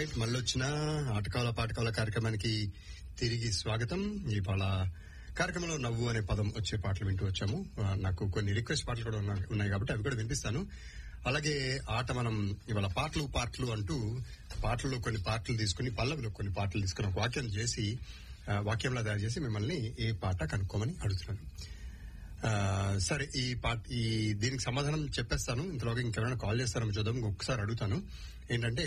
Right మళ్ళీ వచ్చిన ఆటకాల పాటకాల కార్యక్రమానికి తిరిగి స్వాగతం ఇవాళ కార్యక్రమంలో నవ్వు అనే పదం వచ్చే పాటలు వింటూ వచ్చాము ఆ, నాకు కొన్ని రిక్వెస్ట్ పాటలు కూడా ఉన్నా- ఉన్నాయి కాబట్టి అవి కూడా వినిపిస్తాను అలాగే ఆట మనం ఇవాళ పాటలు పాటలు అంటూ పాటల్లో కొన్ని పాటలు తీసుకుని పల్లవిలో కొన్ని పాటలు తీసుకుని ఒక వాక్యం చేసి ఆ, వాక్యంలా తయారు చేసి మిమ్మల్ని ఏ పాట కనుక్కోమని అడుగుతున్నాను ఆ, సరే ఈ పాట ఈ దీనికి సమాధానం చెప్పేస్తాను ఇంతలోగా ఇంకెవరైనా కాల్ చేస్తారో చూద్దాం ఇంకొకసారి అడుగుతాను ఏంటంటే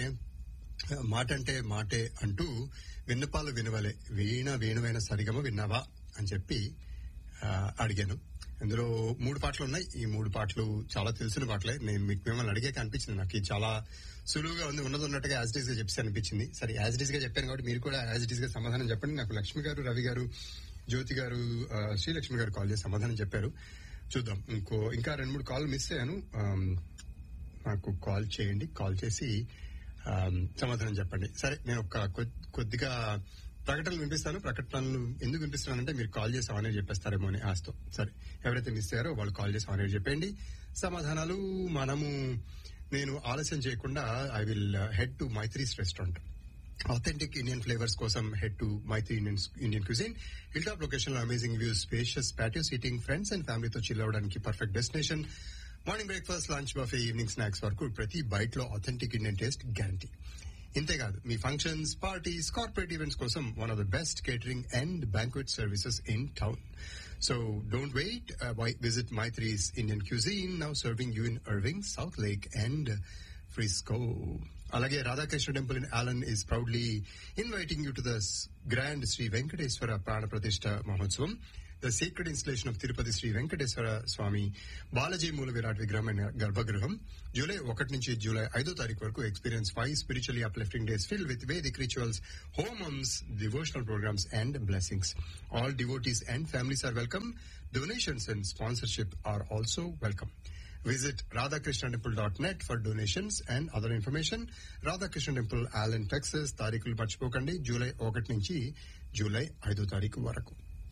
మాట అంటే మాటే అంటూ విన్నపాలు వినవలే వీణ వేణువైన సరిగమ విన్నావా అని చెప్పి ఆ, అడిగాను ఇందులో మూడు పాటలు ఉన్నాయి ఈ మూడు పాటలు చాలా తెలిసిన పాటలే నేను మీకు మిమ్మల్ని అడిగాక అనిపించింది నాకు ఇది చాలా సులువుగా ఉంది ఉన్నది ఉన్నట్టుగా యాజ్ డీస్ గా చెప్పి అనిపించింది సరే యాజ్ డీస్ గా చెప్పాను కాబట్టి మీరు కూడా యాజ్ డీస్ గా సమాధానం చెప్పండి నాకు లక్ష్మి గారు రవి గారు జ్యోతి గారు ఆ, శ్రీలక్ష్మి గారు కాల్ చేసి సమాధానం చెప్పారు చూద్దాం ఇంకో ఇంకా రెండు మూడు కాల్ మిస్ అయ్యాను ఆమ్, నాకు కాల్ చేయండి కాల్ చేసి ఆమ్, సమాధానం చెప్పండి సరే నేను ఒక కొద్- కొద్దిగా ప్రకటనలు వినిపిస్తాను ప్రకటనలు ఎందుకు వినిపిస్తున్నానంటే మీరు కాల్ చేసి ఆన్ ఎయిర్ చెప్పేస్తారేమో అని ఆస్తో సరే ఎవరైతే మిస్ అయ్యారో వాళ్ళు కాల్ చేసి ఆన్ ఎయిర్ చెప్పండి సమాధానాలు మనము నేను ఆలస్యం చేయకుండా I will head to Maithri's restaurant authentic Indian flavors కోసం head to Maitri Indian, Indian cuisine. Hilltop location లో amazing views, spacious patio seating, friends and family తో chill అవడానికి perfect destination. Morning breakfast lunch buffet evening snacks వరకు ప్రతి bite లో authentic Indian taste guarantee ఇంతేకాదు మీ functions parties corporate events కోసం one of the best catering and banquet services in town so don't wait visit Maithri's Indian cuisine now serving you in Irving South Lake and Frisco అలాగే Radhakrishna temple in Allen is proudly inviting you to the grand Sri Venkateswara Prana Pratishta Mahotsavam the secret installation of Tirupati Shri Venkateswara Swamy Balaji మూల విరాట్ విగ్రహం and గర్భగృహం July ఒకటి నుంచి July ఐదో తారీఖు వరకు experience five spiritually uplifting days fill with Vedic rituals homams devotional programmes and blessings all devotees and families are welcome donations and sponsorship are also welcome Visit radhakrishnantemple.net for donations and other information. Radhakrishna Temple, Allen, Texas. తారీఖులు మర్చిపోకండి July ఒకటి నుంచి July ఐదో తారీఖు వరకు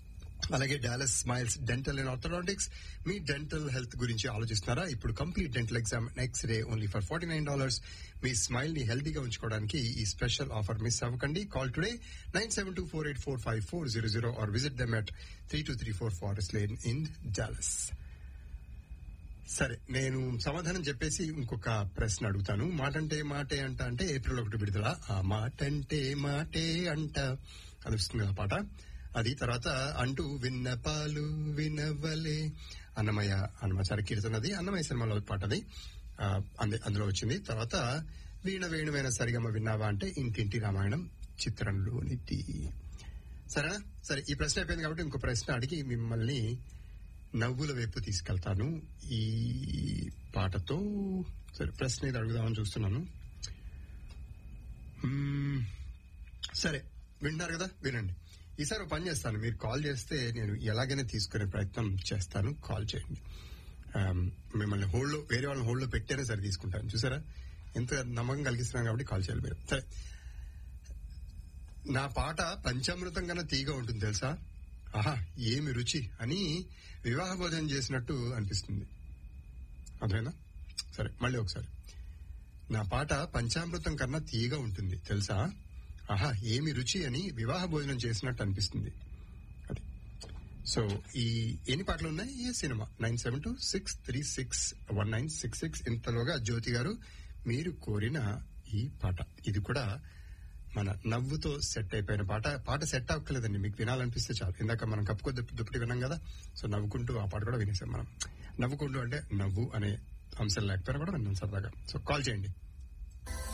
అలాగే Dallas Smiles Dental and Orthodontics మీ dental health గురించి ఆలోచిస్తున్నారా ఇప్పుడు complete dental exam next day only for forty nine dollars మీ స్మైల్ ని హెల్దీగా ఉంచుకోవడానికి ఈ స్పెషల్ ఆఫర్ మిస్ అవ్వకండి call today nine seven two four eight four five four zero zero or visit them at three two three four Forest Lane in Dallas సరే నేను సమాధానం చెప్పేసి ఇంకొక ప్రశ్న అడుగుతాను మాటంటే మాటే అంట అంటే ఏప్రిల్ ఒకటి విడుదల ఆ మాటంటే మాటే అంట అనిపిస్తుంది కదా పాట అది తర్వాత అంటూ విన్నపాలు వినవలే అన్నమయ్య అన్నమాచారి కీర్తనది అన్నమయ్య సినిమాలో పాట అది ఆ, అందే- అందులో వచ్చింది తర్వాత వీణ వేణువైన సరిగమ విన్నావా అంటే ఇంటింటి రామాయణం చిత్రంలోనిది సరేనా సరే ఈ ప్రశ్న అయిపోయింది కాబట్టి ఇంకో ప్రశ్న అడిగి మిమ్మల్ని నవ్వుల వైపు తీసుకెళ్తాను ఈ పాటతో సరే ప్రశ్న ఇది అడుగుదామని చూస్తున్నాను మ్మ్. సరే వింటున్నారు కదా వినండి ఈసారి ఒక పని చేస్తాను మీరు కాల్ చేస్తే నేను ఎలాగైనా తీసుకునే ప్రయత్నం చేస్తాను కాల్ చేయండి ఆమ్, మిమ్మల్ని హోల్డ్లో వేరే వాళ్ళని హోల్డ్లో పెట్టేనే సరే తీసుకుంటాను చూసారా ఎంత నమ్మకం కలిగిస్తున్నాను కాబట్టి కాల్ చేయాలి మీరు సరే నా పాట పంచామృతం కన్నా తీగా ఉంటుంది తెలుసా ఆహా ఏమి రుచి అని వివాహ భోజనం చేసినట్టు అనిపిస్తుంది అర్థమైనా సరే మళ్ళీ ఒకసారి నా పాట పంచామృతం కన్నా తీయగా ఉంటుంది తెలుసా ఆహా ఏమి రుచి అని వివాహ భోజనం చేసినట్టు అనిపిస్తుంది అది సో ఈ ఎన్ని పాటలు ఉన్నాయి ఈ cinema nine seven two six three six one nine six six ఇంతలోగా జ్యోతి గారు మీరు కోరిన ఈ పాట ఇది కూడా మన నవ్వుతో సెట్ అయిపోయిన పాట పాట సెట్ అవ్వలేదండి మీకు వినాలనిపిస్తే చాలు ఇందాక మనం కప్పుకో దుప్పటి దుప్పటి విన్నాం కదా సో నవ్వుకుంటూ ఆ పాట కూడా వినేసాం మనం నవ్వుకుంటూ అంటే నవ్వు అనే అంశం లేకపోయినా కూడా విన్నాం సరదాగా సో కాల్ చేయండి